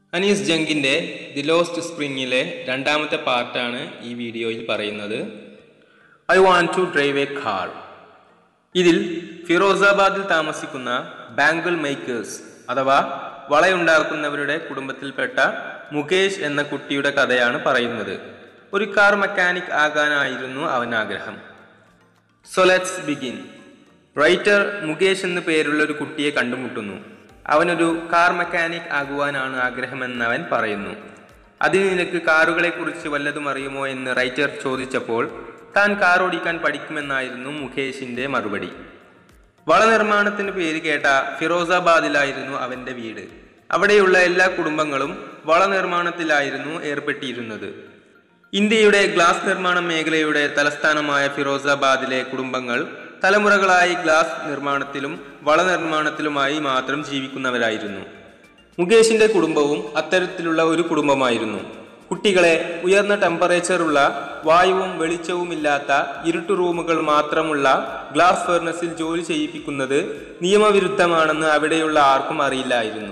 അനീസ് ജംഗിന്റെ the lost സ്പ്രിങ്ങിലെ രണ്ടാമത്തെ പാർട്ടാണ് ഈ വീഡിയോയിൽ പറയുന്നത് I want to drive a car ഇതിൽ ഫിറോസാബാദിൽ താമസിക്കുന്ന ബാങ്കിൾ മേക്കേഴ്സ് അഥവാ വളയുണ്ടാക്കുന്നവരുടെ കുടുംബത്തിൽപ്പെട്ട മുകേഷ് എന്ന കുട്ടിയുടെ കഥയാണ് പറയുന്നത് ഒരു കാർ മെക്കാനിക് ആകാനായിരുന്നു അവൻ ആഗ്രഹം so let's begin writer Mukesh എന്നു പേരുള്ള ഒരു കുട്ടിയെ കണ്ടുമുട്ടുന്നു അവനൊരു കാർ മെക്കാനിക് ആകുവാനാണ് ആഗ്രഹമെന്ന് അവൻ പറയുന്നു അതിന് നിനക്ക് കാറുകളെ കുറിച്ച് വല്ലതും അറിയുമോ എന്ന് റൈറ്റർ ചോദിച്ചപ്പോൾ താൻ കാർ ഓടിക്കാൻ പഠിക്കുമെന്നായിരുന്നു മുകേഷിന്റെ മറുപടി വളനിർമ്മാണത്തിന് പേര് കേട്ട ഫിറോസാബാദിലായിരുന്നു അവന്റെ വീട് അവിടെയുള്ള എല്ലാ കുടുംബങ്ങളും വളനിർമ്മാണത്തിലായിരുന്നു ഏർപ്പെട്ടിരുന്നത് ഇന്ത്യയുടെ ഗ്ലാസ് നിർമ്മാണ മേഖലയുടെ തലസ്ഥാനമായ ഫിറോസാബാദിലെ കുടുംബങ്ങൾ തലമുറകളായി ഗ്ലാസ് നിർമ്മാണത്തിലും വളനിർമ്മാണത്തിലുമായി മാത്രം ജീവിക്കുന്നവരായിരുന്നു മുകേഷിന്റെ കുടുംബവും അത്തരത്തിലുള്ള ഒരു കുടുംബമായിരുന്നു കുട്ടികളെ ഉയർന്ന ടെമ്പറേച്ചറുള്ള വായുവും വെളിച്ചവുമില്ലാത്ത ഇരുട്ടു റൂമുകൾ മാത്രമുള്ള ഗ്ലാസ് ഫർണസിൽ ജോലി ചെയ്യിപ്പിക്കുന്നത് നിയമവിരുദ്ധമാണെന്ന് അവിടെയുള്ള ആർക്കും അറിയില്ലായിരുന്നു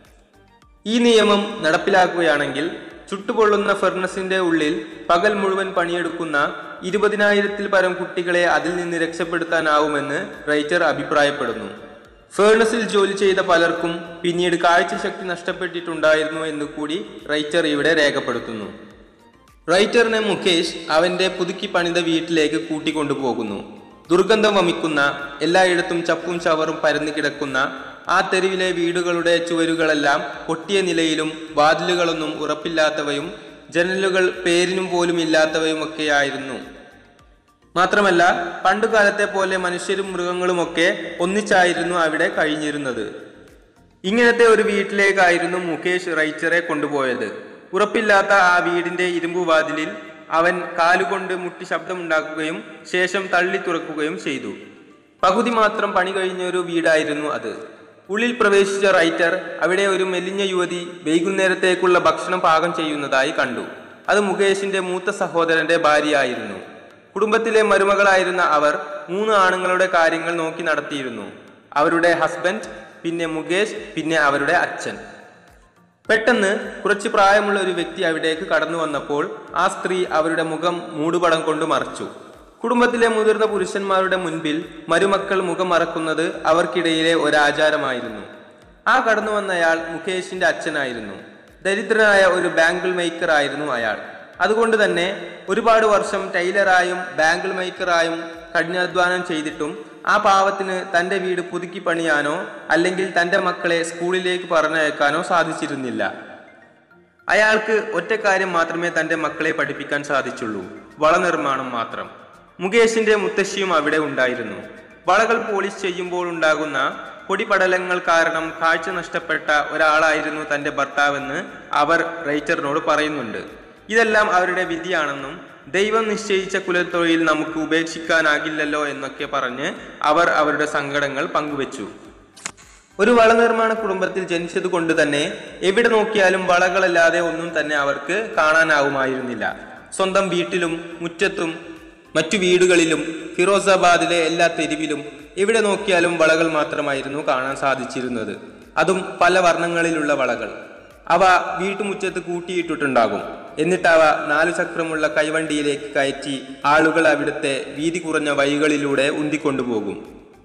ഈ നിയമം നടപ്പിലാക്കുകയാണെങ്കിൽ ചുട്ടുപൊള്ളുന്ന ഫർണസിന്റെ ഉള്ളിൽ പകൽ മുഴുവൻ പണിയെടുക്കുന്ന ഇരുപതിനായിരത്തിൽ പരം കുട്ടികളെ അതിൽ നിന്ന് രക്ഷപ്പെടുത്താനാവുമെന്ന് റൈറ്റർ അഭിപ്രായപ്പെടുന്നു ഫേർണസിൽ ജോലി ചെയ്ത പലർക്കും പിന്നീട് കാഴ്ചശക്തി നഷ്ടപ്പെട്ടിട്ടുണ്ടായിരുന്നു എന്ന് കൂടി റൈറ്റർ ഇവിടെ രേഖപ്പെടുത്തുന്നു റൈറ്ററിനെ മുകേഷ് അവന്റെ പുതുക്കി പണിത വീട്ടിലേക്ക് കൂട്ടിക്കൊണ്ടുപോകുന്നു ദുർഗന്ധം വമിക്കുന്ന എല്ലായിടത്തും ചപ്പും ചവറും പരന്നു കിടക്കുന്ന ആ തെരുവിലെ വീടുകളുടെ ചുവരുകളെല്ലാം പൊട്ടിയ നിലയിലും വാതിലുകളൊന്നും ഉറപ്പില്ലാത്തവയും ജനലുകൾ പേരിനും പോലും ഇല്ലാത്തവയുമൊക്കെയായിരുന്നു മാത്രമല്ല പണ്ടുകാലത്തെ പോലെ മനുഷ്യരും മൃഗങ്ങളുമൊക്കെ ഒന്നിച്ചായിരുന്നു അവിടെ കഴിഞ്ഞിരുന്നത് ഇങ്ങനത്തെ ഒരു വീട്ടിലേക്കായിരുന്നു മുകേഷ് റൈച്ചറെ കൊണ്ടുപോയത് ഉറപ്പില്ലാത്ത ആ വീടിന്റെ ഇരുമ്പുവാതിലിൽ അവൻ കാലുകൊണ്ട് മുട്ടി ശബ്ദമുണ്ടാക്കുകയും ശേഷം തള്ളി തുറക്കുകയും ചെയ്തു പകുതി മാത്രം പണി കഴിഞ്ഞ ഒരു വീടായിരുന്നു അത് ഉള്ളിൽ പ്രവേശിച്ച റൈറ്റർ അവിടെ ഒരു മെലിഞ്ഞ യുവതി വൈകുന്നേരത്തേക്കുള്ള ഭക്ഷണം പാകം ചെയ്യുന്നതായി കണ്ടു അത് മുകേഷിന്റെ മൂത്ത സഹോദരന്റെ ഭാര്യയായിരുന്നു കുടുംബത്തിലെ മരുമകളായിരുന്ന അവർ മൂന്ന് ആണുങ്ങളുടെ കാര്യങ്ങൾ നോക്കി നടത്തിയിരുന്നു അവരുടെ ഹസ്ബൻഡ് പിന്നെ മുകേഷ് പിന്നെ അവരുടെ അച്ഛൻ പെട്ടെന്ന് കുറച്ച് പ്രായമുള്ള ഒരു വ്യക്തി അവിടേക്ക് കടന്നു വന്നപ്പോൾ ആ സ്ത്രീ അവരുടെ മുഖം മൂടുപടം കൊണ്ട് മറച്ചു കുടുംബത്തിലെ മുതിർന്ന പുരുഷന്മാരുടെ മുൻപിൽ മരുമക്കൾ മുഖം മറക്കുന്നത് അവർക്കിടയിലെ ഒരാചാരമായിരുന്നു ആ കടന്നു വന്നയാൾ മുകേഷിന്റെ അച്ഛനായിരുന്നു ദരിദ്രനായ ഒരു ബാങ്കിൾ മേക്കർ ആയിരുന്നു അയാൾ അതുകൊണ്ട് തന്നെ ഒരുപാട് വർഷം ടൈലറായും ബാങ്കിൾ മേക്കറായും കഠിനാധ്വാനം ചെയ്തിട്ടും ആ പാവത്തിന് തന്റെ വീട് പുതുക്കി പണിയാനോ അല്ലെങ്കിൽ തന്റെ മക്കളെ സ്കൂളിലേക്ക് പറഞ്ഞയക്കാനോ സാധിച്ചിരുന്നില്ല അയാൾക്ക് ഒറ്റ കാര്യം മാത്രമേ തന്റെ മക്കളെ പഠിപ്പിക്കാൻ സാധിച്ചുള്ളൂ വളനിർമ്മാണം മാത്രം മുകേഷിന്റെ മുത്തശ്ശിയും അവിടെ ഉണ്ടായിരുന്നു വളകൾ പോളിഷ് ചെയ്യുമ്പോൾ ഉണ്ടാകുന്ന പൊടിപടലങ്ങൾ കാരണം കാഴ്ച നഷ്ടപ്പെട്ട ഒരാളായിരുന്നു തന്റെ ഭർത്താവെന്ന് അവർ റൈറ്ററിനോട് പറയുന്നുണ്ട് ഇതെല്ലാം അവരുടെ വിധിയാണെന്നും ദൈവം നിശ്ചയിച്ച കുലത്തൊഴിൽ നമുക്ക് ഉപേക്ഷിക്കാനാകില്ലല്ലോ എന്നൊക്കെ പറഞ്ഞ് അവർ അവരുടെ സങ്കടങ്ങൾ പങ്കുവച്ചു ഒരു വളനിർമ്മാണ കുടുംബത്തിൽ ജനിച്ചത് കൊണ്ട് തന്നെ എവിടെ നോക്കിയാലും വളകളല്ലാതെ ഒന്നും തന്നെ അവർക്ക് കാണാനാവുമായിരുന്നില്ല സ്വന്തം വീട്ടിലും മുറ്റത്തും മറ്റു വീടുകളിലും ഫിറോസാബാദിലെ എല്ലാ തെരുവിലും എവിടെ നോക്കിയാലും വളകൾ മാത്രമായിരുന്നു കാണാൻ സാധിച്ചിരുന്നത് അതും പല വർണ്ണങ്ങളിലുള്ള വളകൾ അവ വീട്ടുമുറ്റത്ത് കൂട്ടിയിട്ടിട്ടുണ്ടാകും എന്നിട്ട് അവ നാലു ചക്രമുള്ള കൈവണ്ടിയിലേക്ക് കയറ്റി ആളുകൾ അവിടുത്തെ വീതി കുറഞ്ഞ വഴികളിലൂടെ ഉന്തിക്കൊണ്ടുപോകും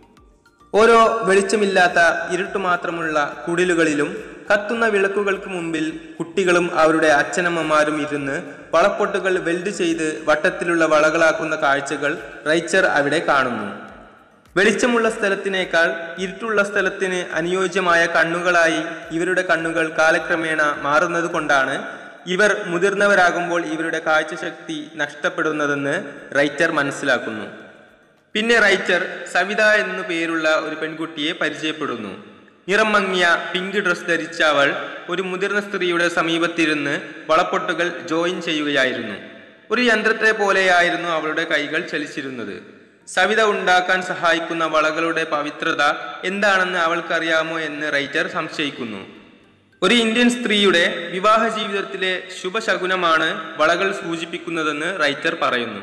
ഓരോ വെളിച്ചമില്ലാത്ത ഇരുട്ട് മാത്രമുള്ള കുടിലുകളിലും കത്തുന്ന വിളക്കുകൾക്ക് മുമ്പിൽ കുട്ടികളും അവരുടെ അച്ഛനമ്മമാരും ഇരുന്ന് വളപ്പൊട്ടുകൾ വെൽഡ് ചെയ്ത് വട്ടത്തിലുള്ള വളകളാക്കുന്ന കാഴ്ചകൾ റൈച്ചർ അവിടെ കാണുന്നു വെളിച്ചമുള്ള സ്ഥലത്തിനേക്കാൾ ഇരുട്ടുള്ള സ്ഥലത്തിന് അനുയോജ്യമായ കണ്ണുകളായി ഇവരുടെ കണ്ണുകൾ കാലക്രമേണ മാറുന്നത് കൊണ്ടാണ് ഇവർ മുതിർന്നവരാകുമ്പോൾ ഇവരുടെ കാഴ്ചശക്തി നഷ്ടപ്പെടുന്നതെന്ന് റൈറ്റർ മനസ്സിലാക്കുന്നു പിന്നെ റൈറ്റർ സവിത എന്നു പേരുള്ള ഒരു പെൺകുട്ടിയെ പരിചയപ്പെടുന്നു നിറം മങ്ങിയ പിങ്ക് ഡ്രസ് ധരിച്ച അവൾ ഒരു മുതിർന്ന സ്ത്രീയുടെ സമീപത്തിരുന്ന് വളപ്പൊട്ടുകൾ ജോയിൻ ചെയ്യുകയായിരുന്നു ഒരു യന്ത്രത്തെ പോലെയായിരുന്നു അവളുടെ കൈകൾ ചലിച്ചിരുന്നത് സവിത ഉണ്ടാക്കാൻ സഹായിക്കുന്ന വളകളുടെ പവിത്രത എന്താണെന്ന് അവൾക്കറിയാമോ എന്ന് റൈറ്റർ സംശയിക്കുന്നു ഒരു ഇന്ത്യൻ സ്ത്രീയുടെ വിവാഹ ജീവിതത്തിലെ ശുഭശകുനമാണ് വളകൾ സൂചിപ്പിക്കുന്നതെന്ന് റൈറ്റർ പറയുന്നു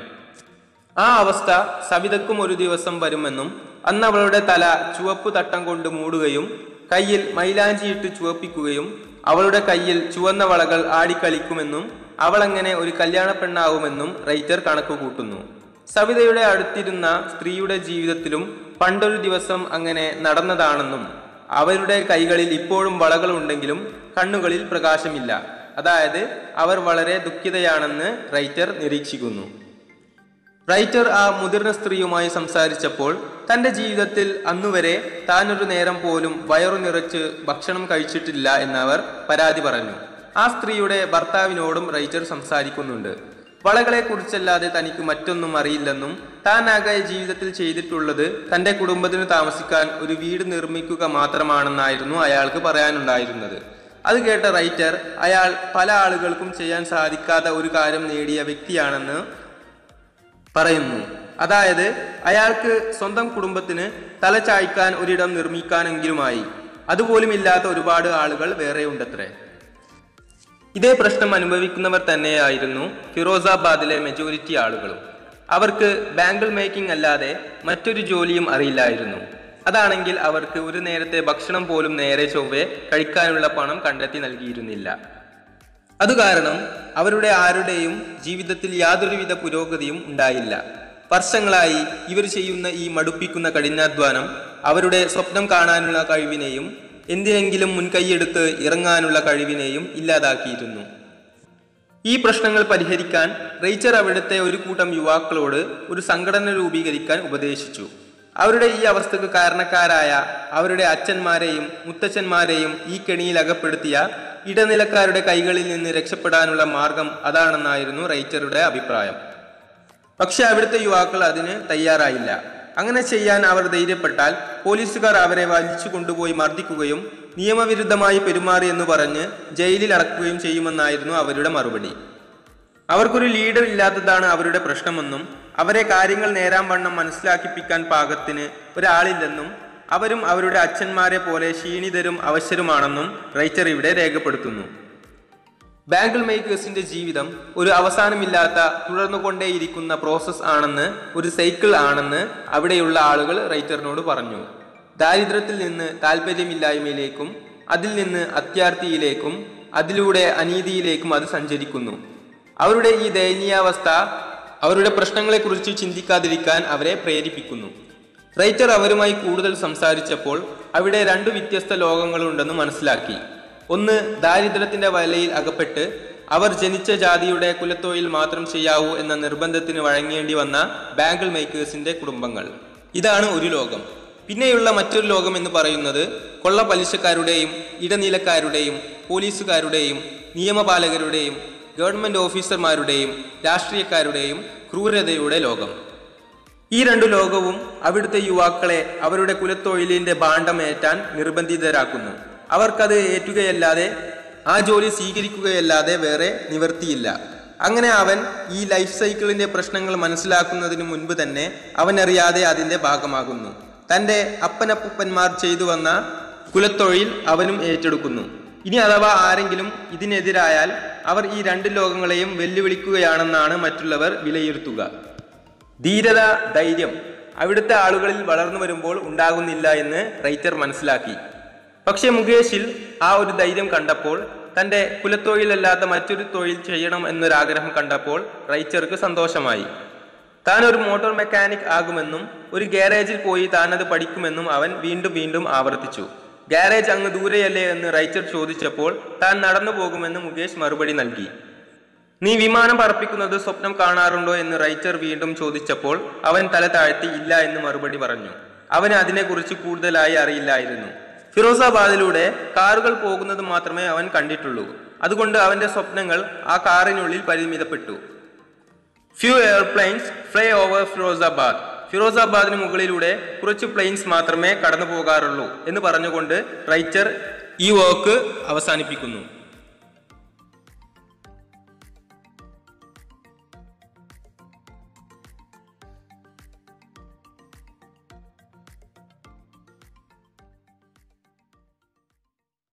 ആ അവസ്ഥ സവിതക്കും ഒരു ദിവസം വരുമെന്നും അന്ന് അവളുടെ തല ചുവപ്പ് തട്ടം കൊണ്ട് മൂടുകയും കയ്യിൽ മൈലാഞ്ചിയിട്ട് ചുവപ്പിക്കുകയും അവളുടെ കയ്യിൽ ചുവന്ന വളകൾ ആടിക്കളിക്കുമെന്നും അവളങ്ങനെ ഒരു കല്യാണ പെണ്ണാവുമെന്നും റൈറ്റർ കണക്ക് കൂട്ടുന്നു സവിതയുടെ അടുത്തിരുന്ന സ്ത്രീയുടെ ജീവിതത്തിലും പണ്ടൊരു ദിവസം അങ്ങനെ നടന്നതാണെന്നും അവരുടെ കൈകളിൽ ഇപ്പോഴും വളകളുണ്ടെങ്കിലും കണ്ണുകളിൽ പ്രകാശമില്ല അതായത് അവർ വളരെ ദുഃഖിതയാണെന്ന് റൈറ്റർ നിരീക്ഷിക്കുന്നു റൈറ്റർ ആ മുതിർന്ന സ്ത്രീയുമായി സംസാരിച്ചപ്പോൾ തന്റെ ജീവിതത്തിൽ അന്നുവരെ താനൊരു നേരം പോലും വയറു നിറച്ച് ഭക്ഷണം കഴിച്ചിട്ടില്ല എന്നവർ പരാതി പറഞ്ഞു ആ സ്ത്രീയുടെ ഭർത്താവിനോടും റൈറ്റർ സംസാരിക്കുന്നുണ്ട് വളകളെ കുറിച്ചല്ലാതെ തനിക്ക് മറ്റൊന്നും അറിയില്ലെന്നും താനാകെ ജീവിതത്തിൽ ചെയ്തിട്ടുള്ളത് തന്റെ കുടുംബത്തിന് താമസിക്കാൻ ഒരു വീട് നിർമ്മിക്കുക മാത്രമാണെന്നായിരുന്നു അയാൾക്ക് പറയാനുണ്ടായിരുന്നത് അത് കേട്ട റൈറ്റർ അയാൾ പല ആളുകൾക്കും ചെയ്യാൻ സാധിക്കാത്ത ഒരു കാര്യം നേടിയ വ്യക്തിയാണെന്ന് പറയുന്നു അതായത് അയാൾക്ക് സ്വന്തം കുടുംബത്തിന് തലചായ്ക്കാൻ ഒരിടം നിർമ്മിക്കാനെങ്കിലുമായി അതുപോലും ഇല്ലാത്ത ഒരുപാട് ആളുകൾ വേറെ ഉണ്ടത്രേ ഇതേ പ്രശ്നം അനുഭവിക്കുന്നവർ തന്നെയായിരുന്നു ഫിറോസാബാദിലെ മെജോറിറ്റി ആളുകളും അവർക്ക് ബാങ്കിൾ മേക്കിംഗ് അല്ലാതെ മറ്റൊരു ജോലിയും അറിയില്ലായിരുന്നു അതാണെങ്കിൽ അവർക്ക് ഒരു നേരത്തെ ഭക്ഷണം പോലും നേരെ ചൊവ്വെ കഴിക്കാനുള്ള പണം കണ്ടെത്തി നൽകിയിരുന്നില്ല അത് കാരണം അവരുടെ ആരുടെയും ജീവിതത്തിൽ യാതൊരുവിധ പുരോഗതിയും ഉണ്ടായില്ല വർഷങ്ങളായി ഇവർ ചെയ്യുന്ന ഈ മടുപ്പിക്കുന്ന കഠിനാധ്വാനം അവരുടെ സ്വപ്നം കാണാനുള്ള കഴിവിനെയും എന്തിനെങ്കിലും മുൻകൈയെടുത്ത് ഇറങ്ങാനുള്ള കഴിവിനെയും ഇല്ലാതാക്കിയിരുന്നു ഈ പ്രശ്നങ്ങൾ പരിഹരിക്കാൻ റേച്ചർ അവിടുത്തെ ഒരു കൂട്ടം യുവാക്കളോട് ഒരു സംഘടന രൂപീകരിക്കാൻ ഉപദേശിച്ചു അവരുടെ ഈ അവസ്ഥക്ക് കാരണക്കാരായ അവരുടെ അച്ഛന്മാരെയും മുത്തച്ഛന്മാരെയും ഈ കെണിയിൽ അകപ്പെടുത്തിയ ഇടനിലക്കാരുടെ കൈകളിൽ നിന്ന് രക്ഷപ്പെടാനുള്ള മാർഗം അതാണെന്നായിരുന്നു റൈറ്ററുടെ അഭിപ്രായം പക്ഷെ അവിടുത്തെ യുവാക്കൾ അതിന് തയ്യാറായില്ല അങ്ങനെ ചെയ്യാൻ അവർ ധൈര്യപ്പെട്ടാൽ പോലീസുകാർ അവരെ വലിച്ചു കൊണ്ടുപോയി മർദ്ദിക്കുകയും നിയമവിരുദ്ധമായി പെരുമാറിയെന്ന് പറഞ്ഞ് ജയിലിൽ അടക്കുകയും ചെയ്യുമെന്നായിരുന്നു അവരുടെ മറുപടി അവർക്കൊരു ലീഡർ ഇല്ലാത്തതാണ് അവരുടെ പ്രശ്നമെന്നും അവരെ കാര്യങ്ങൾ നേരാൻ വണ്ണം മനസ്സിലാക്കിപ്പിക്കാൻ പാകത്തിന് ഒരാളില്ലെന്നും അവരും അവരുടെ അച്ഛന്മാരെ പോലെ ക്ഷീണിതരും അവശരുമാണെന്നും റൈറ്റർ ഇവിടെ രേഖപ്പെടുത്തുന്നു ബാങ്കിൾ മേക്കേഴ്സിന്റെ ജീവിതം ഒരു അവസാനമില്ലാത്ത തുടർന്നുകൊണ്ടേയിരിക്കുന്ന പ്രോസസ് ആണെന്ന് ഒരു സൈക്കിൾ ആണെന്ന് അവിടെയുള്ള ആളുകൾ റൈറ്ററിനോട് പറഞ്ഞു ദാരിദ്ര്യത്തിൽ നിന്ന് താല്പര്യമില്ലായ്മയിലേക്കും അതിൽ നിന്ന് അത്യാർത്ഥിയിലേക്കും അതിലൂടെ അനീതിയിലേക്കും അത് സഞ്ചരിക്കുന്നു അവരുടെ ഈ ദയനീയാവസ്ഥ അവരുടെ പ്രശ്നങ്ങളെക്കുറിച്ച് ചിന്തിക്കാതിരിക്കാൻ അവരെ പ്രേരിപ്പിക്കുന്നു റൈറ്റർ അവരുമായി കൂടുതൽ സംസാരിച്ചപ്പോൾ അവിടെ രണ്ട് വ്യത്യസ്ത ലോകങ്ങളുണ്ടെന്ന് മനസ്സിലാക്കി ഒന്ന് ദാരിദ്ര്യത്തിന്റെ വലയിൽ അകപ്പെട്ട് അവർ ജനിച്ച ജാതിയുടെ കുലത്തൊഴിൽ മാത്രം ചെയ്യാവൂ എന്ന നിർബന്ധത്തിന് വഴങ്ങേണ്ടി വന്ന ബാങ്കിൾ മേക്കേഴ്സിന്റെ കുടുംബങ്ങൾ ഇതാണ് ഒരു ലോകം പിന്നെയുള്ള മറ്റൊരു ലോകം എന്ന് പറയുന്നത് കൊള്ള പലിശക്കാരുടെയും ഇടനിലക്കാരുടെയും പോലീസുകാരുടെയും നിയമപാലകരുടെയും ഗവൺമെന്റ് ഓഫീസർമാരുടെയും രാഷ്ട്രീയക്കാരുടെയും ക്രൂരതയുടെ ലോകം ഈ രണ്ടു ലോകവും അവിടുത്തെ യുവാക്കളെ അവരുടെ കുലത്തൊഴിലിന്റെ ഭാണ്ഡമേറ്റാൻ നിർബന്ധിതരാക്കുന്നു അവർക്കത് ഏറ്റുകയല്ലാതെ ആ ജോലി സ്വീകരിക്കുകയല്ലാതെ വേറെ നിവർത്തിയില്ല അങ്ങനെ അവൻ ഈ ലൈഫ് സൈക്കിളിന്റെ പ്രശ്നങ്ങൾ മനസ്സിലാക്കുന്നതിന് മുൻപ് തന്നെ അവൻ അറിയാതെ അതിന്റെ ഭാഗമാകുന്നു തന്റെ അപ്പനപ്പൂപ്പന്മാർ ചെയ്തു വന്ന കുലത്തൊഴിൽ അവനും ഏറ്റെടുക്കുന്നു ഇനി അഥവാ ആരെങ്കിലും ഇതിനെതിരായാൽ അവർ ഈ രണ്ട് ലോകങ്ങളെയും വെല്ലുവിളിക്കുകയാണെന്നാണ് മറ്റുള്ളവർ വിലയിരുത്തുക ധീരത ധൈര്യം അവിടുത്തെ ആളുകളിൽ വളർന്നു വരുമ്പോൾ ഉണ്ടാകുന്നില്ല എന്ന് റൈറ്റർ മനസ്സിലാക്കി പക്ഷെ മുകേഷിൽ ആ ഒരു ധൈര്യം കണ്ടപ്പോൾ തന്റെ കുലത്തൊഴിലല്ലാത്ത മറ്റൊരു തൊഴിൽ ചെയ്യണം എന്നൊരാഗ്രഹം കണ്ടപ്പോൾ റൈറ്റർക്ക് സന്തോഷമായി താൻ ഒരു മോട്ടോർ മെക്കാനിക് ആകുമെന്നും ഒരു ഗ്യാരേജിൽ പോയി താൻ അത് പഠിക്കുമെന്നും അവൻ വീണ്ടും വീണ്ടും ആവർത്തിച്ചു ഗ്യാരേജ് അങ്ങ് ദൂരെയല്ലേ എന്ന് റൈച്ചർ ചോദിച്ചപ്പോൾ താൻ നടന്നു പോകുമെന്ന് മുകേഷ് മറുപടി നൽകി നീ വിമാനം പറപ്പിക്കുന്നത് സ്വപ്നം കാണാറുണ്ടോ എന്ന് റൈറ്റർ വീണ്ടും ചോദിച്ചപ്പോൾ അവൻ തല താഴ്ത്തി ഇല്ല എന്ന് മറുപടി പറഞ്ഞു അവന് അതിനെക്കുറിച്ച് കൂടുതലായി അറിയില്ലായിരുന്നു ഫിറോസാബാദിലൂടെ കാറുകൾ പോകുന്നത് മാത്രമേ അവൻ കണ്ടിട്ടുള്ളൂ അതുകൊണ്ട് അവന്റെ സ്വപ്നങ്ങൾ ആ കാറിനുള്ളിൽ പരിമിതപ്പെട്ടു few airplanes fly over Firozabad ഫിറോസാബാദിന് മുകളിലൂടെ കുറച്ച് പ്ലെയിൻസ് മാത്രമേ കടന്നു പോകാറുള്ളൂ എന്ന് പറഞ്ഞുകൊണ്ട് റൈറ്റർ ഈ വർക്ക് അവസാനിപ്പിക്കുന്നു